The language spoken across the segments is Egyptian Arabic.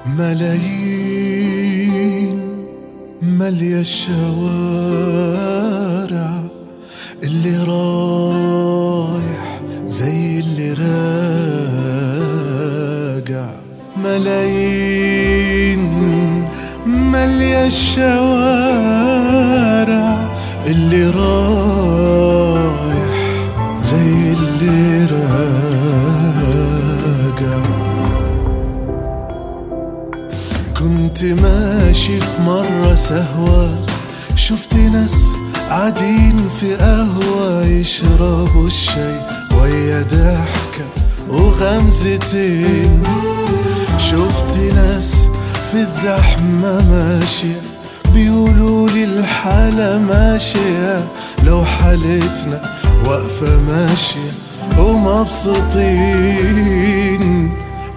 ملايين مالية الشوارع اللي رايح زي اللي راجع ملايين مالية الشوارع اللي رايح زي اللي راجع كنت ماشي في مرة سهوة شفت ناس قاعدين في قهوة يشربوا الشاي ويا ضحكة وغمزتين شفت ناس في الزحمة ماشية بيقولوا لي الحالة ماشية لو حالتنا واقفة ماشية ومبسوطين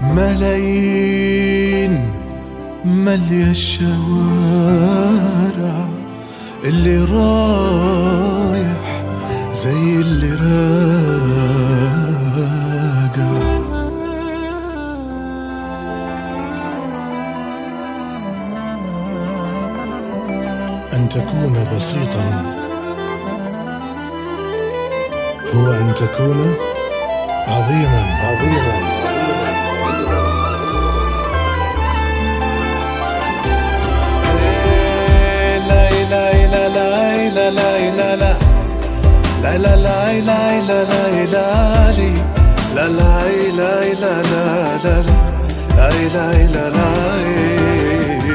ملايين مالية الشوارع اللي رايح زي اللي راجع أن تكون بسيطا هو أن تكون عظيما عظيما لا لا لا لا لا لا لا لا لا لا لا لا لا لا لا لي لا لا لا لا لا لا لا لا لا لا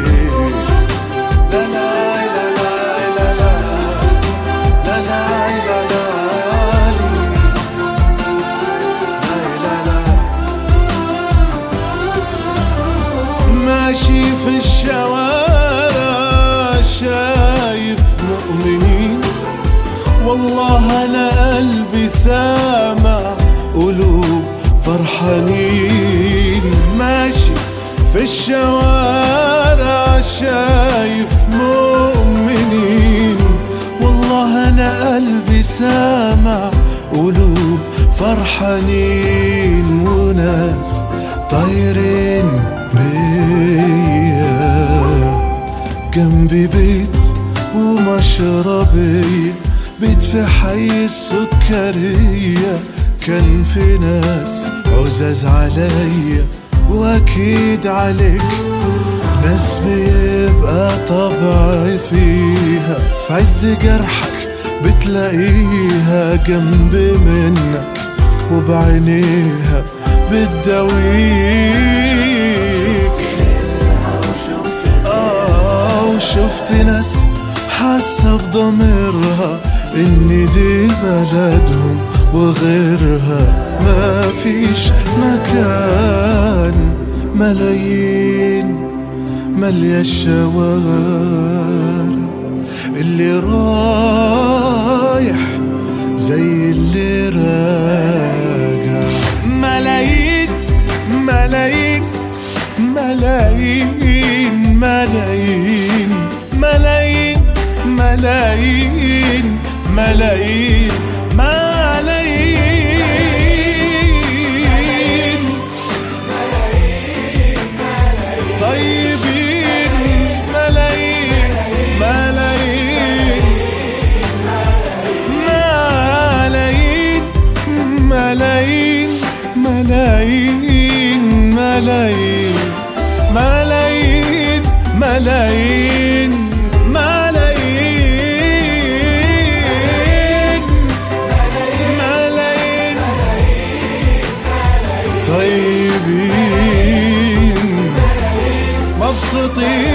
ماشي في الشوارع شايف مؤمنين والله انا قلبي سامع قلوب فرحانين ماشي في الشوارع شايف مؤمنين والله انا قلبي سامع قلوب فرحانين وناس طايرين بيا جنبي بيت ومشربية بيت في حي السكرية كان في ناس عزاز عليا واكيد عليك ناس بيبقى طبعي فيها في عز جرحك بتلاقيها جنب منك وبعينيها بتداويك آه وشفت ناس حاسة بضميرها إن دي بلدهم وغيرها ما فيش مكان ملايين مالية الشوارع اللي رايح زي اللي راجع ملايين ملايين ملايين ملايين ملايين ملايين ملايين ملايين طيبين ملايين ملايين ملايين ملايين ملايين ملايين ملايين ملايين ملايين ملايين طيبين مبسوطين